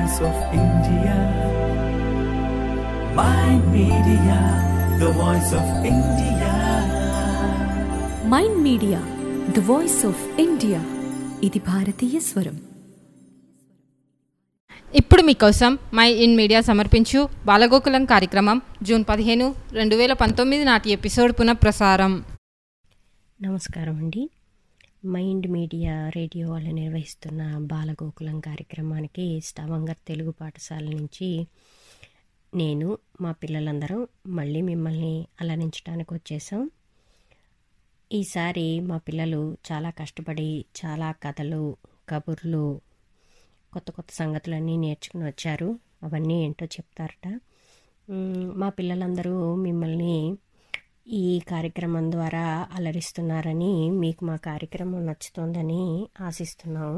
voice of India. Mind Media, the voice of India. Mind Media the voice of India ఇది భారతీయ స్వరం ఇప్పుడు మీకోసం మై ఇన్ మీడియా సమర్పించు బాలగోకులం కార్యక్రమం జూన్ పదిహేను రెండు వేల పంతొమ్మిది నాటి ఎపిసోడ్ పునఃప్రసారం నమస్కారం అండి మైండ్ మీడియా రేడియో వాళ్ళు నిర్వహిస్తున్న బాలగోకులం కార్యక్రమానికి స్టవంగర్ తెలుగు పాఠశాల నుంచి నేను మా పిల్లలందరం మళ్ళీ మిమ్మల్ని అలరించడానికి వచ్చేసాం ఈసారి మా పిల్లలు చాలా కష్టపడి చాలా కథలు కబుర్లు కొత్త కొత్త సంగతులన్నీ నేర్చుకుని వచ్చారు అవన్నీ ఏంటో చెప్తారట మ్, మా పిల్లలందరూ మిమ్మల్ని ఈ కార్యక్రమం ద్వారా అలరిస్తున్నారని మీకు మా కార్యక్రమం నచ్చుతోందని ఆశిస్తున్నాము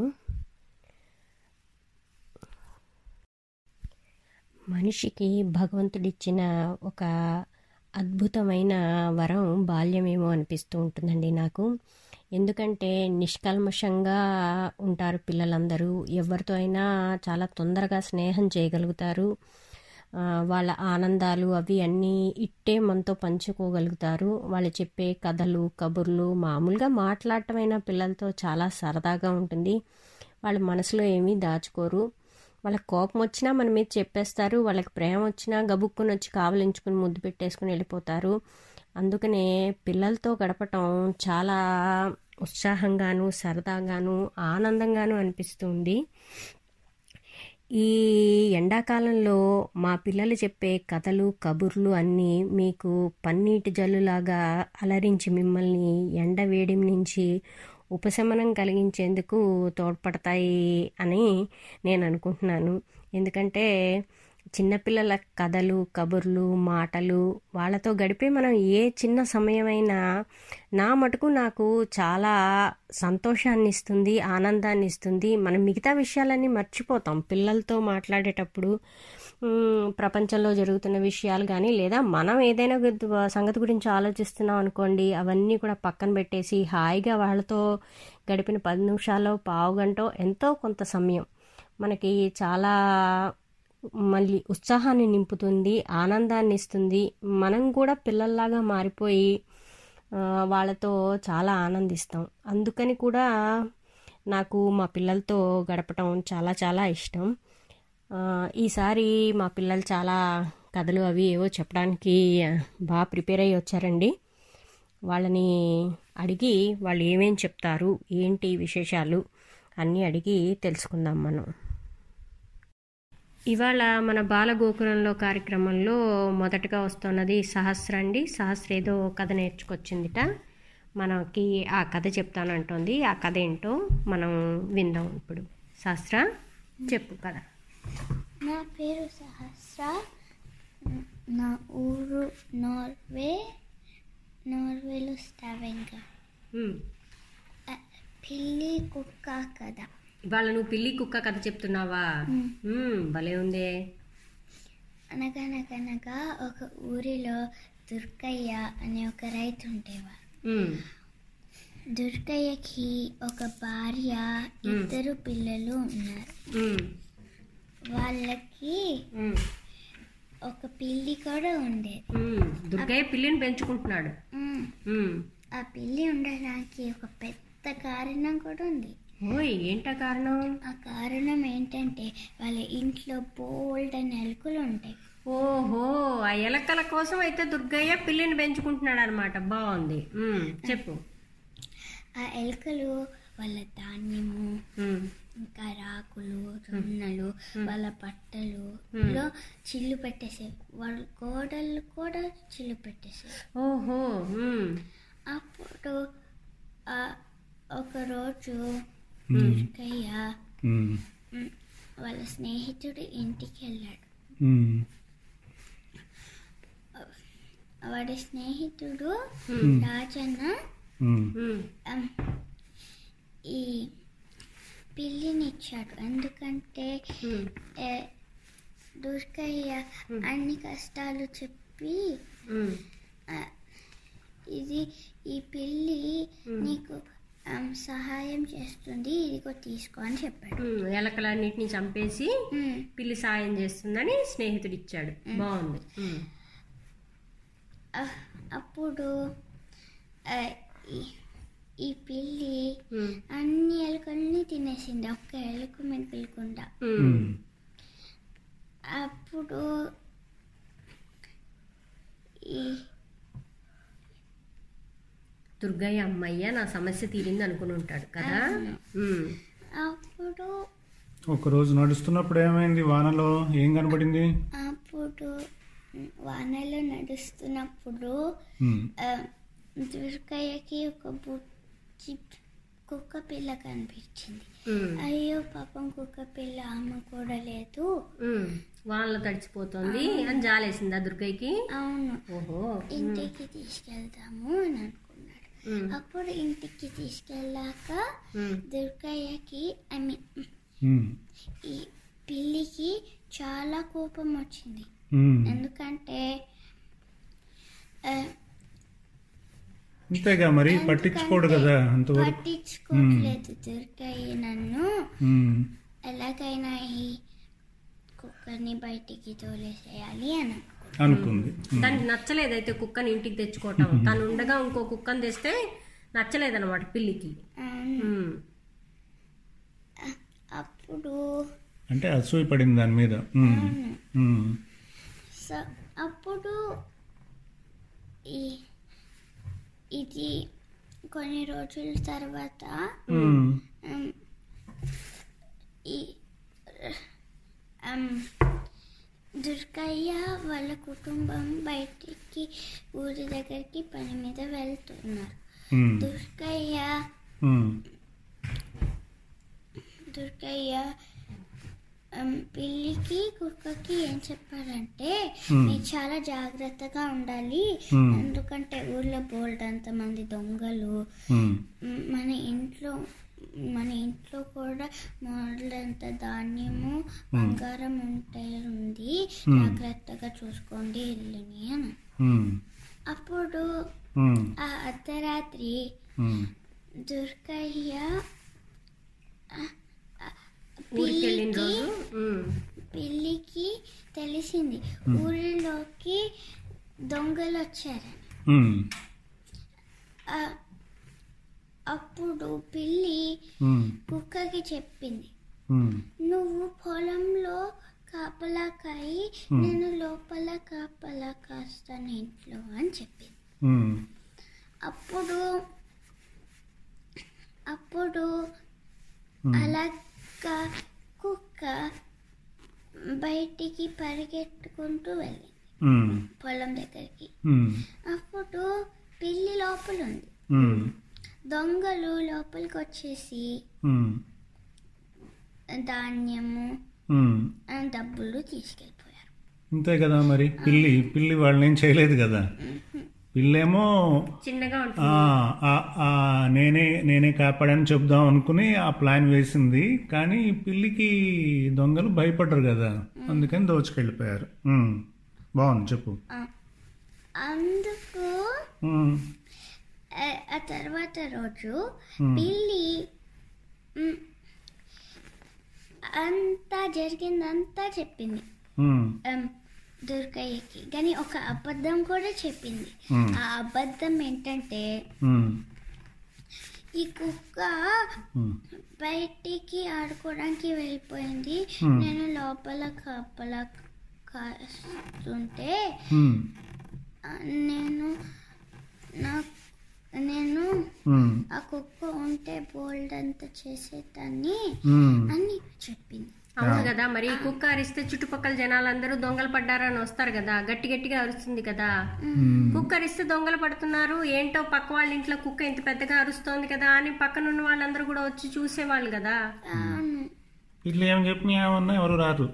మనిషికి భగవంతుడిచ్చిన ఒక అద్భుతమైన వరం బాల్యమేమో అనిపిస్తూ ఉంటుందండి నాకు ఎందుకంటే నిష్కల్మషంగా ఉంటారు పిల్లలందరూ ఎవరితో అయినా చాలా తొందరగా స్నేహం చేయగలుగుతారు ఆ, వాళ్ళ ఆనందాలు అవి అన్నీ ఇట్టే మనతో పంచుకోగలుగుతారు వాళ్ళు చెప్పే కథలు కబుర్లు మామూలుగా మాట్లాడటమైన పిల్లలతో చాలా సరదాగా ఉంటుంది వాళ్ళ మనసులో ఏమీ దాచుకోరు వాళ్ళకి కోపం వచ్చినా మన మీద చెప్పేస్తారు వాళ్ళకి ప్రేమ వచ్చినా గబుక్కుని వచ్చి కావలించుకుని ముద్దు పెట్టేసుకుని వెళ్ళిపోతారు అందుకనే పిల్లలతో గడపటం చాలా ఉత్సాహంగాను సరదాగాను ఆనందంగాను అనిపిస్తుంది ఈ ఎండాకాలంలో మా పిల్లలు చెప్పే కథలు కబుర్లు అన్నీ మీకు పన్నీటి జల్లులాగా అలరించి మిమ్మల్ని ఎండ వేడిం నుంచి ఉపశమనం కలిగించేందుకు తోడ్పడతాయి అని నేను అనుకుంటున్నాను ఎందుకంటే చిన్నపిల్లల కథలు కబుర్లు మాటలు వాళ్ళతో గడిపే మనం ఏ చిన్న సమయమైనా నా మటుకు నాకు చాలా సంతోషాన్ని ఇస్తుంది ఆనందాన్ని ఇస్తుంది మనం మిగతా విషయాలన్నీ మర్చిపోతాం పిల్లలతో మాట్లాడేటప్పుడు మ్, ప్రపంచంలో జరుగుతున్న విషయాలు కానీ లేదా మనం ఏదైనా గుర్తు- సంగతి గురించి ఆలోచిస్తున్నాం అనుకోండి అవన్నీ కూడా పక్కన పెట్టేసి హాయిగా వాళ్ళతో గడిపిన పది నిమిషాలు పావు గంట ఎంతో కొంత సమయం మనకి చాలా మళ్ళీ ఉత్సాహాన్ని నింపుతుంది ఆనందాన్ని ఇస్తుంది మనం కూడా పిల్లల్లాగా మారిపోయి ఆ, వాళ్ళతో చాలా ఆనందిస్తాం అందుకని కూడా నాకు మా పిల్లలతో గడపటం చాలా చాలా ఇష్టం ఆ, ఈసారి మా పిల్లలు చాలా కథలు అవి ఏవో చెప్పడానికి బాగా ప్రిపేర్ అయ్యి వచ్చారండి వాళ్ళని అడిగి వాళ్ళు ఏమేం చెప్తారు ఏంటి విశేషాలు అన్నీ అడిగి తెలుసుకుందాం మనం ఇవాళ మన బాలగోకులంలో కార్యక్రమంలో మొదటగా వస్తున్నది సహస్ర అండి సహస్ర ఏదో కథ నేర్చుకొచ్చిందిట మనకి ఆ కథ చెప్తానంటోంది ఆ కథ ఏంటో మనం విందాం ఇప్పుడు సహస్ర చెప్పు కథ నా పేరు సహస్ర నా ఊరు నార్వే నార్వేలో స్టావెంగా ఉమ్. పిల్లి కుక్క కథ ఇవాళ నువ్వు పిల్లి కుక్క కథ చెప్తున్నావా ఉమ్, భలే ఉందే అనగనగనగా ఒక ఊరిలో దుర్గయ్య అనే ఒక రైతు ఉండేవారు ఉమ్, దుర్గయ్యకి ఒక భార్య ఇద్దరు పిల్లలు ఉన్నారు ఉమ్, వాళ్ళకి ఉమ్, ఒక పిల్లి కూడా ఉండేది ఉమ్. దుర్గయ్య పిల్లిని పెంచుకుంటున్నాడు మ్, ఉమ్. ఆ పిల్లి ఉండడానికి ఒక పెద్ద కారణం కూడా ఉంది ఓయ్ ఏంటా కారణం ఆ కారణం ఏంటంటే వాళ్ళ ఇంట్లో బోల్డ్ అని ఎలుకలు ఉంటాయి ఓహో ఆ ఎలకల కోసం అయితే దుర్గయ్య పిల్లిని పెంచుకుంటున్నాడు అనమాట బాగుంది ఉమ్, చెప్పు ఆ ఎలుకలు వాళ్ళ ధాన్యము ఉమ్, ఇంకా రాకులు జొన్నలు వాళ్ళ పట్టలు లో చిల్లు పెట్టేసాయి వాళ్ళ గోడలు కూడా చిల్లు పెట్టేసాయి ఓహో ఉమ్, అప్పుడు ఆ ఒకరోజు దుర్గయ్య మ్, వాళ్ళ స్నేహితుడి ఇంటికి వెళ్ళాడు వాడి స్నేహితుడు రాజన్న ఉమ్, అమ్, ఈ పిల్లిని ఇచ్చాడు ఎందుకంటే ఉమ్, ఏ, దుర్గయ్య అన్ని కష్టాలు చెప్పి ఉమ్, ఆ, ఇది ఈ పిల్లి నీకు ఆమ్, సహాయం చేస్తుంది ఇదిగో తీసుకో అని చెప్పాడు ఉమ్, ఎలకలన్నిటిని చంపేసి ఉమ్, పిల్లి సాయం చేస్తుందని స్నేహితుడు ఇచ్చాడు బాగుంది ఉమ్. అ- అప్పుడు ఆ, ఈ- ఈ పిల్లి ఉమ్. అన్ని ఎలుకల్ని తినేసింది ఒక్క ఎలుక మిగలకుండా ఉమ్. అప్పుడు ఈ దుర్గయ్య అమ్మయ్య నా సమస్య తీరింది అనుకుని ఉంటాడు కదా ఉమ్. అప్పుడు ఒక రోజు నడుస్తున్నప్పుడు ఏమైంది వానలో ఏం కనబడింది అప్పుడు వానలో నడుస్తున్నప్పుడు ఉమ్, ఆ, దుర్గయ్యకి ఒక బుచ్చి కుక్క పిల్ల కనిపించింది ఉమ్. అయ్యో పాపం కుక్క పిల్ల అమ్మ కూడా లేదు ఉమ్. వానలో తడిచిపోతుంది అని జాలేసిందా దుర్గయ్యకి అవును ఓహో ఇంటికి తీసుకెళ్తాము అని అనుకున్నాడు ఉమ్. అప్పుడు ఇంటికి తీసుకెళ్ళాక ఉమ్. దుర్గయ్యకి ఐ మీన్ ఉమ్, ఈ పిల్లికి చాలా కోపం వచ్చింది ఉమ్. ఎందుకంటే ఆ, అంతేగా మరి పట్టించుకోడు కదా అంతవరకు పట్టించుకోవట్లేదు దుర్గయ్య నన్ను ఉమ్, ఎలాగైనా ఈ కుక్కర్ని బయటికి తోలేసేయాలి అని అనుకున్నాను. అనుకుంది ఉమ్, దానికి నచ్చలేదైతే కుక్కని ఇంటికి తెచ్చుకోవటం తను ఉండగా ఇంకో కుక్కని తెస్తే నచ్చలేదన్నమాట పిల్లికి అవును. ఉమ్. అప్పుడు అంటే అసూయ పడింది దాని మీద ఉమ్, ఉమ్, సో అప్పుడు ఈ ఇది కొన్ని రోజుల తర్వాత ఉమ్, ఉమ్, ఈ ఉమ్, దుర్గయ్య వాళ్ళ కుటుంబం బయటికి ఊరి దగ్గరికి పని మీద వెళ్తున్నారు ఉమ్, దుర్గయ్య ఉమ్, దుర్గయ్య ఉమ్, పిల్లికి కుక్కకి ఏం చెప్పారంటే Hmm. మీరు చాలా జాగ్రత్తగా ఉండాలి Hmm. ఎందుకంటే ఊర్లో బోల్డ్ అంతమంది దొంగలు ఉమ్, ఉమ్, మన ఇంట్లో మన ఇంట్లో కూడా మొదలంత ధాన్యము బంగారం ఉంటే ఉంది జాగ్రత్తగా చూసుకోండి ఇల్లుని అని Hmm. ఉమ్, అప్పుడు ఉమ్, ఆ అర్ధరాత్రి ఉమ్, దుర్గయ్య ఆ, ఆ, ఊరికి వెళ్ళిన పిల్లికి రోజు ఉమ్. పిల్లికి తెలిసింది ఊరిలోకి దొంగలు వచ్చారని ఉమ్, ఆ, అప్పుడు పిల్లి ఉమ్, కుక్కకి చెప్పింది ఉమ్, నువ్వు పొలంలో కాపలా కాయి నేను లోపల కాపలా కాస్తాను ఇంట్లో అని చెప్పింది ఉమ్, అప్పుడు అప్పుడు అలాగా కుక్క బయటికి పరిగెట్టుకుంటూ వెళ్ళింది ఉమ్, పొలం దగ్గరికి ఉమ్, అప్పుడు పిల్లి లోపల ఉంది ఉమ్, దొంగలు లోపలికి వచ్చేసి ఉమ్, ధాన్యము ఉమ్. ఆ, డబ్బులు తీసుకెళ్ళిపోయారు అంతే కదా మరి పిల్లి పిల్లి వాళ్ళని ఏం చేయలేదు కదా పిల్లేమో చిన్నగా ఉంటుంది ఆ, ఆ, ఆ, నేనే నేనే కాపాడని చెప్దాం అనుకుని ఆ ప్లాన్ వేసింది కానీ పిల్లికి దొంగలు భయపడరు కదా అందుకని దోచుకెళ్ళిపోయారు ఉమ్, బాగుంది చెప్పు ఆ, అందుకు ఉమ్, ఆ, ఆ తర్వాత రోజు Hmm. పిల్లి మ్, అంతా జరిగిందంతా చెప్పింది ఉమ్, um, దుర్గయ్యకి కానీ ఒక అబద్ధం కూడా చెప్పింది Hmm. ఆ అబద్ధం ఏంటంటే ఉమ్, ఈ కుక్క ఉమ్, బయటికి ఆడుకోవడానికి వెళ్ళిపోయింది Hmm. నేను లోపల కాపల కాస్తుంటే ఉమ్, ఆ, నేను నా నేను ఉమ్, ఆ కుక్క ఉంటే బోల్డ్ అంతా చేసేదాన్ని ఉమ్, అని చెప్పింది అవును కదా మరి ఈ కుక్క అరిస్తే చుట్టుపక్కల జనాలందరూ దొంగలు పడ్డారని వస్తారు కదా గట్టి గట్టిగా అరుస్తుంది కదా కుక్క అరిస్తే దొంగలు పడుతున్నారు ఏంటో పక్క వాళ్ళ ఇంట్లో కుక్క ఇంత పెద్దగా అరుస్తోంది కదా అని పక్కన ఉన్న వాళ్ళందరూ కూడా వచ్చి చూసేవాళ్ళు కదా అవును పిల్లి ఏం చెప్పి ఏమన్నా ఎవరు రారు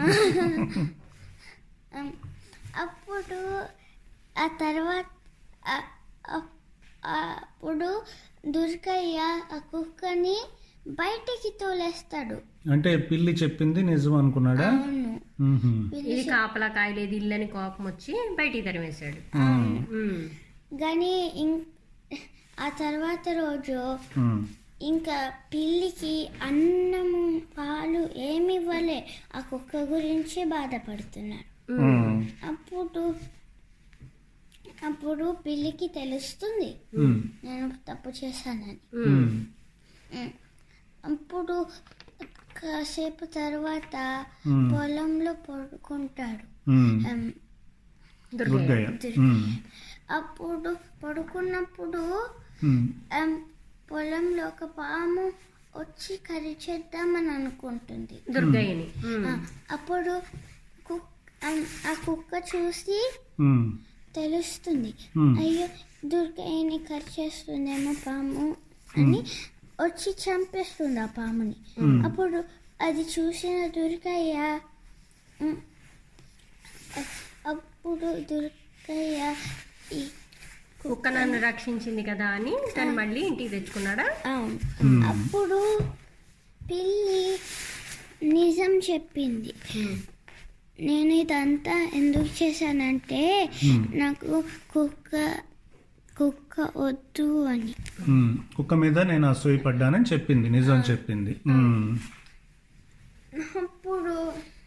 Um, అప్పుడు ఆ తర్వాత ఆ- ఆ- అప్పుడు దుర్గయ్య ఆ కుక్కని బయటికి తోలేస్తాడు అంటే పిల్లి చెప్పింది నిజం అనుకున్నాడా అవును ఉహుం, ఇది కాపలా కాయలేదు ఇల్లని కోపం వచ్చి బయటికి తరిమేశాడు ఉమ్. కానీ ఇం- ఆ తర్వాత రోజు ఉమ్, ఇంకా పిల్లికి అన్నము పాలు ఏమి ఇవ్వలే ఆ కుక్క గురించి బాధపడుతున్నాడు ఉమ్, అప్పుడు అప్పుడు పిల్లికి తెలుస్తుంది ఉమ్, నేను తప్పు చేశానని ఉమ్, ఉమ్. అప్పుడు కాసేపు తర్వాత ఉమ్, పొలంలో పడుకుంటాడు ఉమ్. ఉమ్, దుర్గయ్య ఉమ్, అప్పుడు పడుకున్నప్పుడు ఉమ్, ఉమ్, పొలంలో ఒక పాము వచ్చి కరిచేద్దామని అనుకుంటుంది దుర్గయ్యని ఆ, అప్పుడు కుక్ అం- ఆ కుక్క చూసి ఉమ్, తెలుస్తుంది ఉమ్. అయ్యో దుర్గయ్యని కరిచేస్తుందేమో పాము అని వచ్చి చంపేస్తుంది ఆ పాముని అప్పుడు అది చూసిన దుర్గయ్య ఉమ్, అ- అప్పుడు దుర్గయ్య ఈ కుక్క నన్ను రక్షించింది కదా అని తను మళ్ళీ ఇంటికి తెచ్చుకున్నాడా అవును అప్పుడు పిల్లి నిజం చెప్పింది నేను ఇదంతా ఎందుకు చేశానంటే నాకు కుక్క కుక్క వద్దు అని ఉమ్. కుక్క మీద నేను అసూయపడ్డానని చెప్పింది నిజం చెప్పింది ఉమ్, అప్పుడు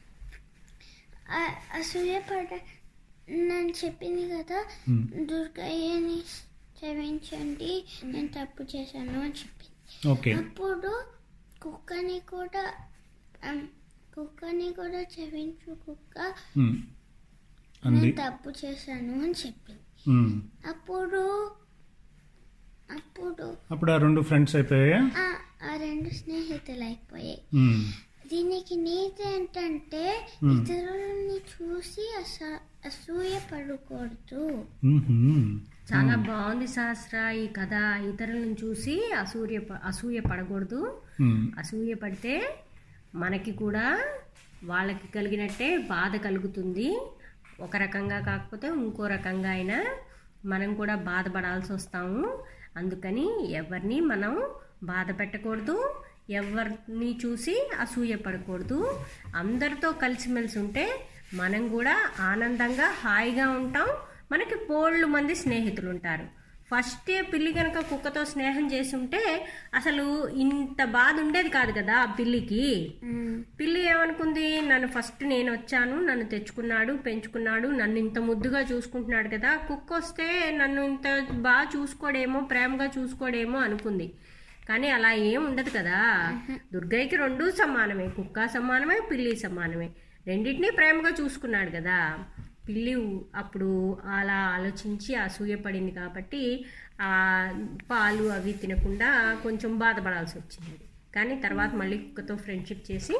ఆ- అసూయపడ నన్ను చెప్పింది కదా ఉమ్. దుర్గయ్యని క్షమించండి నేను తప్పు చేశాను అని చెప్పింది ఓకే అప్పుడు కుక్కని కూడా అమ్, కుక్కని కూడా క్షమించు కుక్క ఉమ్, అంది నేను తప్పు చేశాను అని చెప్పింది ఉమ్. అప్పుడు అప్పుడు అప్పుడు ఆ రెండు ఫ్రెండ్స్ అయిపోయా ఆ ఆ రెండు స్నేహితులు అయిపోయాయి ఉమ్, దీనికి నీతి ఏంటంటే ఇతరులని చూసి అస అసూయ పడకూడదు ఉహుం. చాలా బాగుంది సహస్ర ఈ కథ ఇతరులను చూసి అసూయ అసూయ పడకూడదు ఉమ్, అసూయ పడితే మనకి కూడా వాళ్ళకి కలిగినట్టే బాధ కలుగుతుంది ఒక రకంగా కాకపోతే ఇంకో రకంగా అయినా మనం కూడా బాధపడాల్సి వస్తాము అందుకని ఎవరిని మనం బాధ పెట్టకూడదు ఎవరిని చూసి అసూయ పడకూడదు అందరితో కలిసిమెలిసి ఉంటే మనం కూడా ఆనందంగా హాయిగా ఉంటాం మనకి పోళ్ళు మంది స్నేహితులు ఉంటారు ఫస్టే పిల్లి కనుక కుక్కతో స్నేహం చేసి ఉంటే అసలు ఇంత బాధ ఉండేది కాదు కదా ఆ పిల్లికి పిల్లి ఏమనుకుంది నన్ను ఫస్ట్ నేను వచ్చాను నన్ను తెచ్చుకున్నాడు పెంచుకున్నాడు నన్ను ఇంత ముద్దుగా చూసుకుంటున్నాడు కదా కుక్క వస్తే నన్ను ఇంత బాగా చూసుకోడేమో ప్రేమగా చూసుకోడేమో అనుకుంది కానీ అలా ఏం ఉండదు కదా దుర్గయ్యకి రెండు సమానమే కుక్క సమానమే పిల్లి సమానమే రెండింటినీ ప్రేమగా చూసుకున్నాడు కదా పిల్లి అప్పుడు అలా ఆలోచించి అసూయపడింది కాబట్టి ఆ పాలు అవి తినకుండా కొంచెం బాధపడాల్సి వచ్చింది కానీ తర్వాత మళ్ళీ కుక్కతో ఫ్రెండ్షిప్ చేసి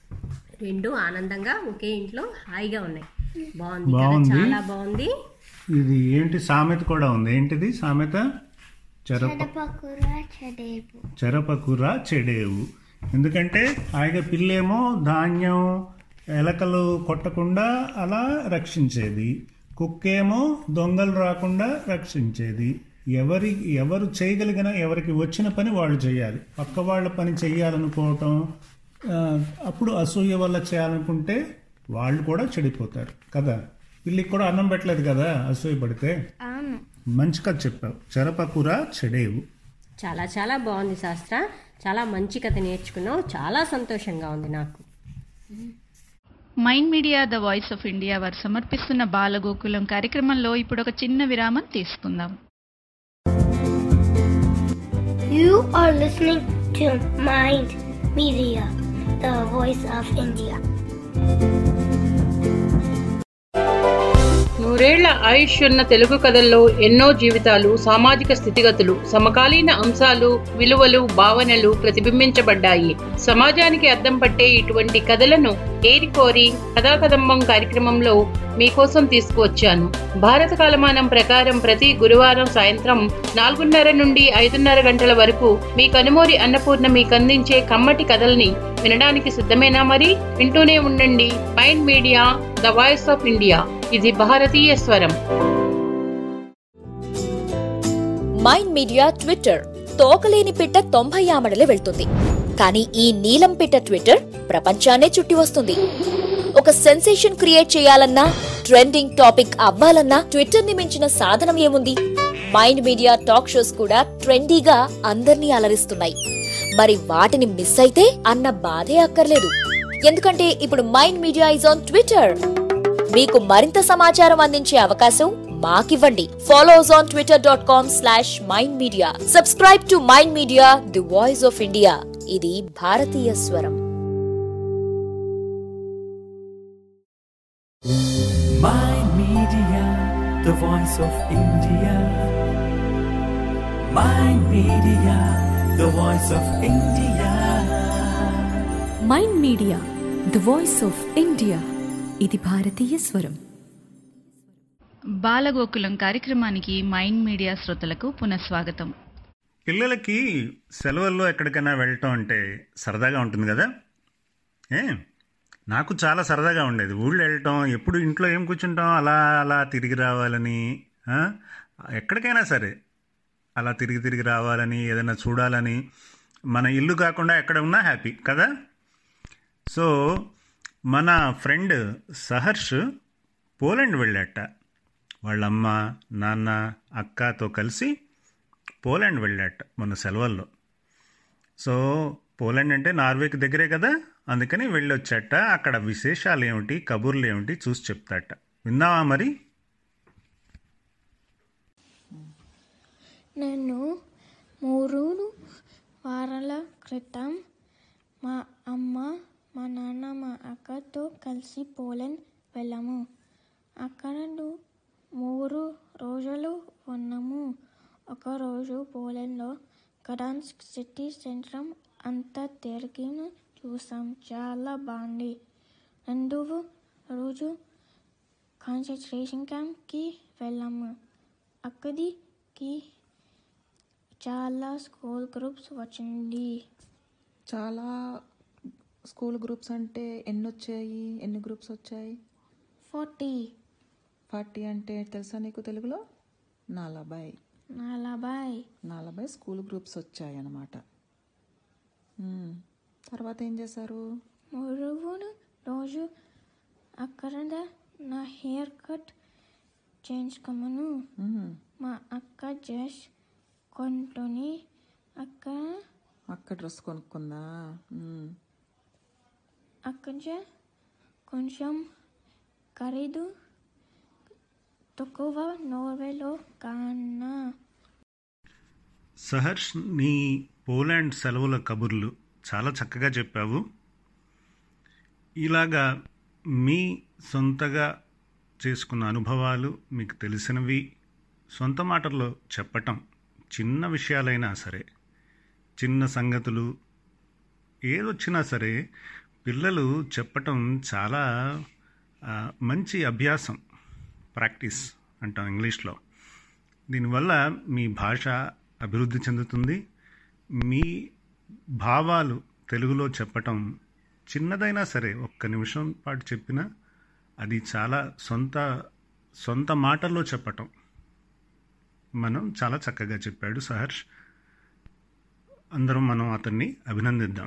రెండు ఆనందంగా ఒకే ఇంట్లో హాయిగా ఉన్నాయి బాగుంది కదా బాగుంది. చాలా బాగుంది ఇది ఏంటి సామెత కూడా ఉంది ఏంటిది సామెత చెరప చెడపకుర చెడేపు చెరపకుర చెడేవు ఎందుకంటే హాయిగా పిల్లేమో ధాన్యం ఎలకలు కొట్టకుండా అలా రక్షించేది కుక్కేమో దొంగలు రాకుండా రక్షించేది ఎవరి ఎవరు చేయగలిగిన ఎవరికి వచ్చిన పని వాళ్ళు చేయాలి పక్క వాళ్ళ పని చేయాలనుకోవటం ఆ, అప్పుడు అసూయ వల్ల చేయాలనుకుంటే వాళ్ళు కూడా చెడిపోతారు కదా పిల్లికి కూడా అన్నం పెట్టలేదు కదా అసూయ పడితే అవును మంచి కథ చెప్పావు చెరపకుర చెడేవు చాలా చాలా బాగుంది శాస్త్ర చాలా మంచి కథ నేర్చుకున్నావు చాలా సంతోషంగా ఉంది నాకు Mind Media the voice of India వారు సమర్పిస్తున్న బాలగోకులం కార్యక్రమంలో ఇప్పుడు ఒక చిన్న విరామం తీసుకుందాం You are listening to Mind Media, the voice of India. నూరేళ్ల ఆయుష్ ఉన్న తెలుగు కథల్లో ఎన్నో జీవితాలు సామాజిక స్థితిగతులు సమకాలీన అంశాలు విలువలు భావనలు ప్రతిబింబించబడ్డాయి సమాజానికి అద్దం పట్టే ఇటువంటి కథలను ఏరికోరి కథాకదంబం కార్యక్రమంలో మీకోసం తీసుకువచ్చాను భారత కాలమానం ప్రకారం ప్రతి గురువారం సాయంత్రం నాలుగున్నర నుండి ఐదున్నర గంటల వరకు మీ కనుమూరి అన్నపూర్ణ మీకు అందించే కమ్మటి కథల్ని వినడానికి సిద్ధమేనా మరి వింటూనే ఉండండి Mind Media the voice of India ఇది భారతీయ స్వరం మైండ్ మీడియా ట్విట్టర్ తోకలేని పిట్ట తొంభై ఆమడలే వెళ్తుంది కానీ ఈ నీలం పిట్ట ట్విట్టర్ ప్రపంచాన్నే చుట్టి వస్తుంది ఒక సెన్సేషన్ క్రియేట్ చేయాలన్నా ట్రెండింగ్ టాపిక్ అవ్వాలన్నా ట్విట్టర్ ని మించిన సాధనం ఏముంది మైండ్ మీడియా టాక్ షోస్ కూడా ట్రెండీగా అందర్నీ అలరిస్తున్నాయి మరి వాటిని మిస్ అయితే అన్న బాధే అక్కర్లేదు ఎందుకంటే ఇప్పుడు Mind Media is on Twitter మీకు మరింత సమాచారం అందించే అవకాశం మాకివ్వండి follow us on Twitter dot com slash Mind Media subscribe to Mind Media the voice of India ఇది భారతీయ స్వరం Mind Media, the voice of India. Mind Media, the voice of India. Mind Media the voice of India ఇది భారతీయ స్వరం బాలగోకులం కార్యక్రమానికి mind media శ్రోతలకు పునఃస్వాగతం పిల్లలకి సెలవుల్లో ఎక్కడికైనా వెళ్ళటం అంటే సరదాగా ఉంటుంది కదా ఏ నాకు చాలా సరదాగా ఉండేది ఊళ్ళో వెళ్ళటం ఎప్పుడు ఇంట్లో ఏం కూర్చుంటాం అలా అలా తిరిగి రావాలని ఆ? ఎక్కడికైనా సరే అలా తిరిగి తిరిగి రావాలని ఏదైనా చూడాలని మన ఇల్లు కాకుండా ఎక్కడ ఉన్నా హ్యాపీ కదా సో మన ఫ్రెండ్ సహర్ష్ పోలాండ్ వెళ్ళాట వాళ్ళమ్మ నాన్న అక్కతో కలిసి పోలాండ్ వెళ్ళాట మొన్న సెలవుల్లో సో పోలాండ్ అంటే నార్వేకి దగ్గరే కదా అందుకని వెళ్ళొచ్చాట అక్కడ విశేషాలు ఏమిటి కబుర్లు ఏమిటి చూసి చెప్తాట విన్నావా మరి నేను మూడు వారాల క్రితం మా అమ్మ మా నాన్న మా అక్కతో కలిసి పోలాండ్ వెళ్ళాము అక్కడ మూడు రోజులు ఉన్నాము ఒకరోజు పోలాండ్లో గడాన్స్క్ సిటీ సెంట్రం అంతా తిరిగి చూసాం చాలా బాగుంది రెండవ రోజు కాన్సన్ట్రేషన్ క్యాంప్కి వెళ్ళాము అక్కడికి చాలా స్కూల్ గ్రూప్స్ వచ్చింది చాలా స్కూల్ గ్రూప్స్ అంటే ఎన్ని వచ్చాయి ఎన్ని గ్రూప్స్ వచ్చాయి ఫార్టీ ఫార్టీ అంటే తెలుసా నీకు తెలుగులో నలభై నలభై నలభై స్కూల్ గ్రూప్స్ వచ్చాయి అన్నమాట మ్మ్. తర్వాత ఏం చేశారు మూడవ రోజు అక్కడ నా హెయిర్ కట్ చేయించుకోమను మ్మ్. మా అక్క డ్రెస్ కొంటుని అక్క అక్క డ్రెస్ కొనుక్కుందా మ్మ్. అక్కడ కొంచెం ఖరీదు తక్కువ నోర్వేలో కన్నా సహర్ష్ నీ పోలాండ్ సెలవుల కబుర్లు చాలా చక్కగా చెప్పావు ఇలాగా మీ సొంతగా చేసుకున్న అనుభవాలు మీకు తెలిసినవి సొంత మాటల్లో చెప్పటం చిన్న విషయాలైనా సరే చిన్న సంగతులు ఏదొచ్చినా సరే పిల్లలు చెప్పటం చాలా ఆ, మంచి అభ్యాసం ప్రాక్టీస్ అంటాం ఇంగ్లీష్లో దీనివల్ల మీ భాష అభివృద్ధి చెందుతుంది మీ భావాలు తెలుగులో చెప్పటం చిన్నదైనా సరే ఒక్క నిమిషం పాటు చెప్పినా అది చాలా సొంత సొంత మాటల్లో చెప్పటం మనం చాలా చక్కగా చెప్పాడు సహర్ష్ అందరం మనం అతన్ని అభినందిద్దాం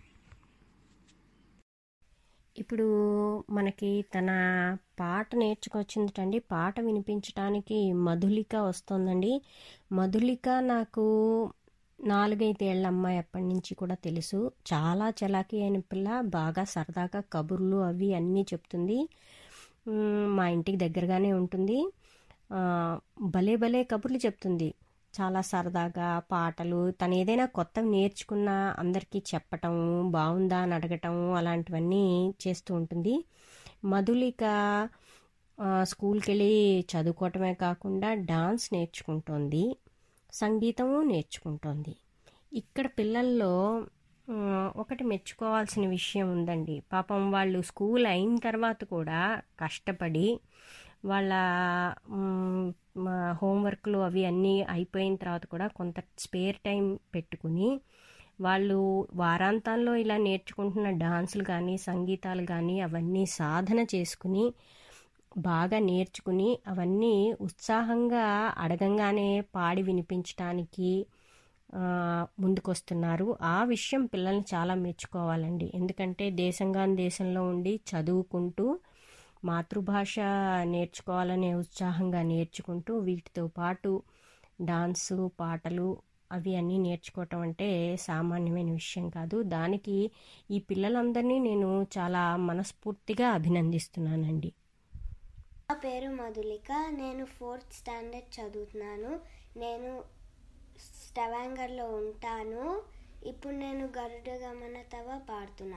ఇప్పుడు మనకి తన పాట నేర్చుకొచ్చిందండి పాట వినిపించడానికి మధులిక వస్తుందండి మధులిక నాకు నాలుగైదేళ్ల అమ్మాయి అప్పటి నుంచి కూడా తెలుసు చాలా చలాకీ అయిన పిల్ల బాగా సరదాగా కబుర్లు అవి అన్నీ చెప్తుంది మ్, మా ఇంటికి దగ్గరగానే ఉంటుంది ఆ, భలే భలే కబుర్లు చెప్తుంది చాలా సరదాగా పాటలు తను ఏదైనా కొత్తవి నేర్చుకున్నా అందరికీ చెప్పటం బాగుందా అని అడగటం అలాంటివన్నీ చేస్తూ ఉంటుంది మధులిక ఆ, స్కూల్కి వెళ్ళి చదువుకోవటమే కాకుండా డాన్స్ నేర్చుకుంటోంది సంగీతము నేర్చుకుంటోంది ఇక్కడ పిల్లల్లో ఆ, ఒకటి మెచ్చుకోవాల్సిన విషయం ఉందండి పాపం వాళ్ళు స్కూల్ అయిన తర్వాత కూడా కష్టపడి వాళ్ళ మ్, మా హోంవర్క్లు అవి అన్నీ అయిపోయిన తర్వాత కూడా కొంత స్పేర్ టైం పెట్టుకుని వాళ్ళు వారాంతంలో ఇలా నేర్చుకుంటున్న డాన్సులు కానీ సంగీతాలు కానీ అవన్నీ సాధన చేసుకుని బాగా నేర్చుకుని అవన్నీ ఉత్సాహంగా అడగంగానే పాడి వినిపించడానికి ఆ, ముందుకొస్తున్నారు ఆ విషయం పిల్లల్ని చాలా మెచ్చుకోవాలండి ఎందుకంటే దేశంగా దేశంలో ఉండి చదువుకుంటూ మాతృభాష నేర్చుకోవాలనే ఉత్సాహంగా నేర్చుకుంటూ వీటితో పాటు డాన్సు పాటలు అవి అన్నీ నేర్చుకోవటం అంటే సామాన్యమైన విషయం కాదు దానికి ఈ పిల్లలందరినీ నేను చాలా మనస్ఫూర్తిగా అభినందిస్తున్నానండి నా పేరు మధులిక నేను ఫోర్త్ స్టాండర్డ్ చదువుతున్నాను నేను స్టవాంగర్లో ఉంటాను ఇప్పుడు నేను గరుడ గమన తవ పాడుతున్నా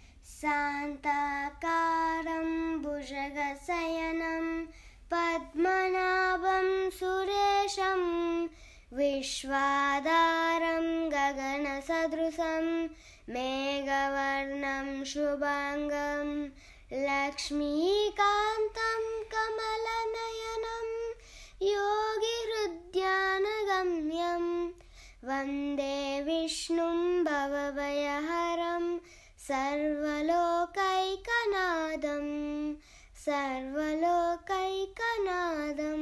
శాంతాకారం భుజగశయనం పద్మనాభం సురేశం విశ్వాధారం గగనసదృశం మేఘవర్ణం శుభాంగం లక్ష్మీకాంతం కమలనయనం योगिहृद्यानगम्यं वन्दे विष्णुं भवभयहरं सर्वलोकैकनादं सर्वलोकैकनादम्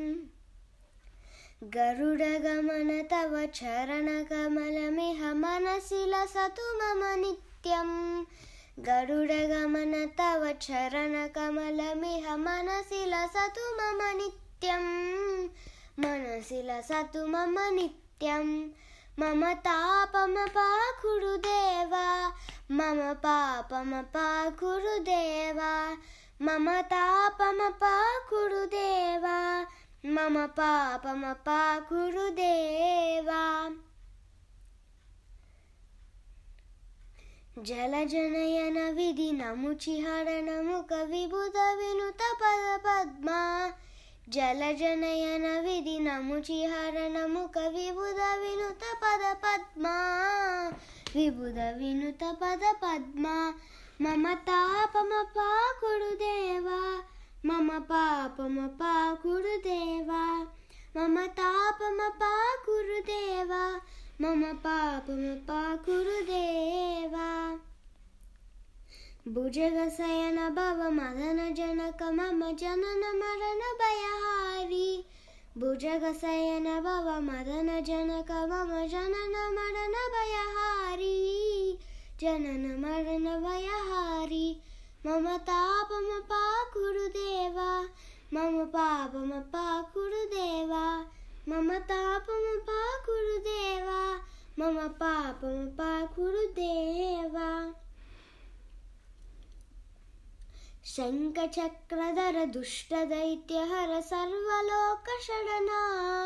गरुडगमन तव चरणकमलमिह मनसि लसतु मम नित्यम् गरुडगमन तव चरणकमलमिह मनसि लसतु मम नित्यं मनसि लसतु मम नित्यं मम तापमपाकुरुदेव मम पापमपाकुरुदेव मम तापमपाकुरुदेव मम पापमपाकुरुदेव జలజనయన విధి నముచిహరణముఖ విబుధ వినుత పద పద్మా జలజనయన విధి నముచిహరణముఖ విబుధ వినుత పద పద్మా విబుధ వినుత పద పద్మా మమ తాపమ పాకుడు దేవా మమ పాపమ పాకుడు దేవా మమ తాపమ పాకురు దేవా మమ పాపమ పాకురు దేవా భుజగశయన భవ మదన జనక మమ జనన మరణ భయహారి భుజగశయన భవ మదన జనక మమ జనన మరణ భయహారి జనన మరణ భయహారి మమ తాపమ పాకురు దేవా మమ పాపమ పాకురు దేవా మమ తాపమ పాకురు దేవా మమ పాపమ పాకురు దేవా శంఖచక్రధర దుష్టదైత్యహర సర్వలోకషడనా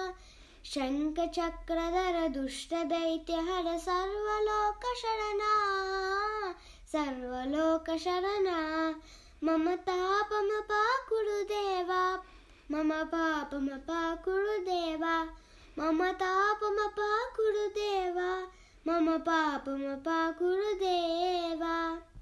శంఖచక్రధర దుష్టదైత్యహర సర్వలోకషడనా సర్వలోకశరణా మమ తాపమ పాకుడు దేవా మమ పాపమ పాకుడు దేవా మమ తాపమ పాకుడు దేవా మమ పాపమ పాకుడు దేవా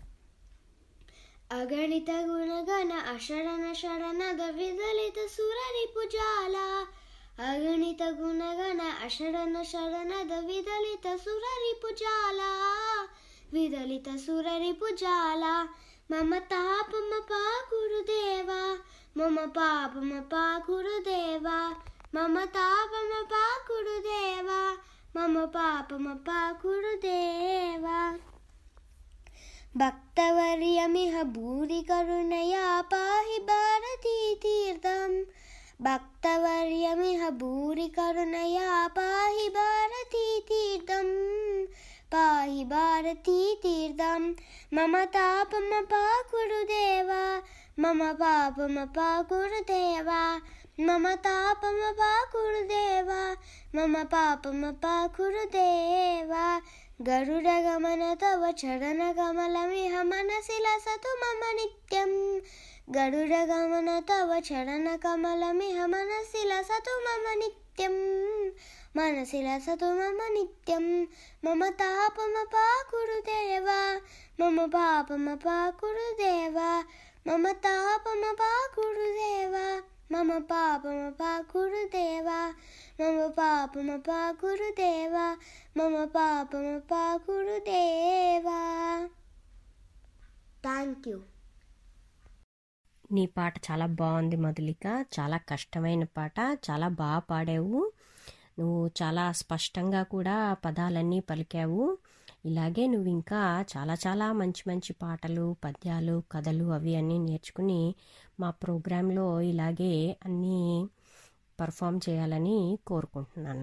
అగణిత గుణగణ అషడన షడనద విదలిత సురరిపు జాల అగణిత గుణగణ అషడన షడనద విదలిత సురరిపు జాల విదలిత సురరిపు జాల మమ తాపమ పాకురు దేవా మమ పాపమ పాకురు దేవా మమ తాపమ పాకురు దేవా మమ పాపమ పాకురు దేవా భక్తవర్యమిహ భూరి కరుణయా పాహి భారతీ తీర్థం భక్తవర్యమిహ భూరి కరుణయా పాహి భారతీ తీర్థం పాహి భారతీ తీర్థం మమ తాపమ పాకురు దేవా మమ పాపమ పాకురు దేవా మమ తాపమ పాకురు దేవా మమ పాపమ పాకురు దేవా గరుడగమన తవ చరణ కమలమిహ మనసి లసతు మమ నిత్యం గరుడగమన తవ చరణ కమలమిహ మనసి లసతు మమ నిత్యం మనసి లసతు మమ నిత్యం మమ తాపమ పాకురు దేవా మమ పాపమ పాకురు దేవా మమ తాపమ పాకురు దేవా మమ పాపమ పాకురు దేవా మమ పాపమ పాకురు దేవా మమ పాపమ పాకురు దేవా థ్యాంక్ యూ నీ పాట చాలా బాగుంది మధులిక చాలా కష్టమైన పాట చాలా బాగా పాడావు నువ్వు చాలా స్పష్టంగా కూడా పదాలన్నీ పలికావు ఇలాగే నువ్వు ఇంకా చాలా చాలా మంచి మంచి పాటలు పద్యాలు కథలు అవి అన్నీ నేర్చుకుని మా ప్రోగ్రాంలో ఇలాగే అన్నీ పర్ఫామ్ చేయాలని కోరుకుంటున్నాను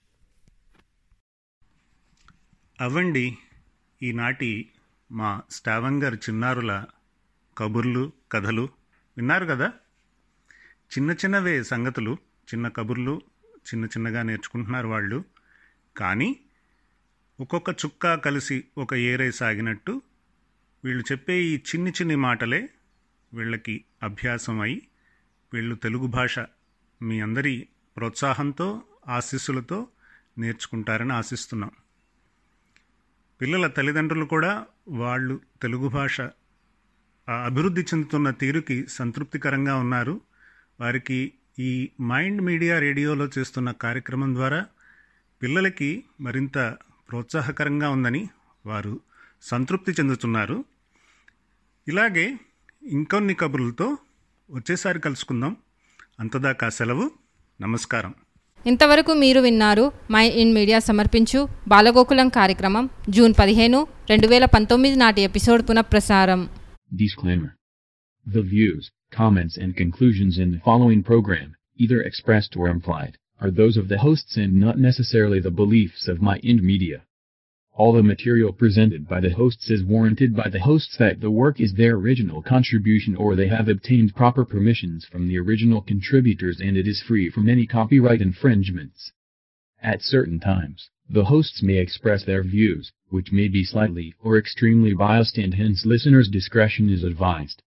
అవ్వండి ఈనాటి మా స్టావంగర్ చిన్నారుల కబుర్లు కథలు విన్నారు కదా చిన్న చిన్నవే సంగతులు చిన్న కబుర్లు చిన్న చిన్నగా నేర్చుకుంటున్నారు వాళ్ళు కానీ ఒక్కొక్క చుక్క కలిసి ఒక ఏరై సాగినట్టు వీళ్ళు చెప్పే ఈ చిన్ని చిన్ని మాటలే వీళ్ళకి అభ్యాసం అయి వీళ్ళు తెలుగు భాష మీ అందరి ప్రోత్సాహంతో ఆశీస్సులతో నేర్చుకుంటారని ఆశిస్తున్నాం పిల్లల తల్లిదండ్రులు కూడా వాళ్ళు తెలుగు భాష ఆ అభివృద్ధి చెందుతున్న తీరుకి సంతృప్తికరంగా ఉన్నారు వారికి ఈ మైండ్ మీడియా రేడియోలో చేస్తున్న కార్యక్రమం ద్వారా పిల్లలకి మరింత ప్రోత్సాహకరంగా ఉందని వారు సంతృప్తి చెందుతున్నారు ఇలాగే ఇంకొన్ని కబుర్లతో వచ్చేసారి కలుసుకుందాం అంతదాకా సెలవు నమస్కారం ఇంతవరకు మీరు విన్నారు మై ఇన్ మీడియా సమర్పించు బాలగోకులం కార్యక్రమం జూన్ పదిహేను రెండు వేల పంతొమ్మిది నాటి ఎపిసోడ్ పునఃప్రసారం Disclaimer. The views, comments, and conclusions in the following program, either expressed or implied, are those of the hosts and not necessarily the beliefs of My Ind Media. All the material presented by the hosts is warranted by the hosts that the work is their original contribution or they have obtained proper permissions from the original contributors and it is free from any copyright infringements. At certain times, the hosts may express their views, which may be slightly or extremely biased and hence listeners' discretion is advised.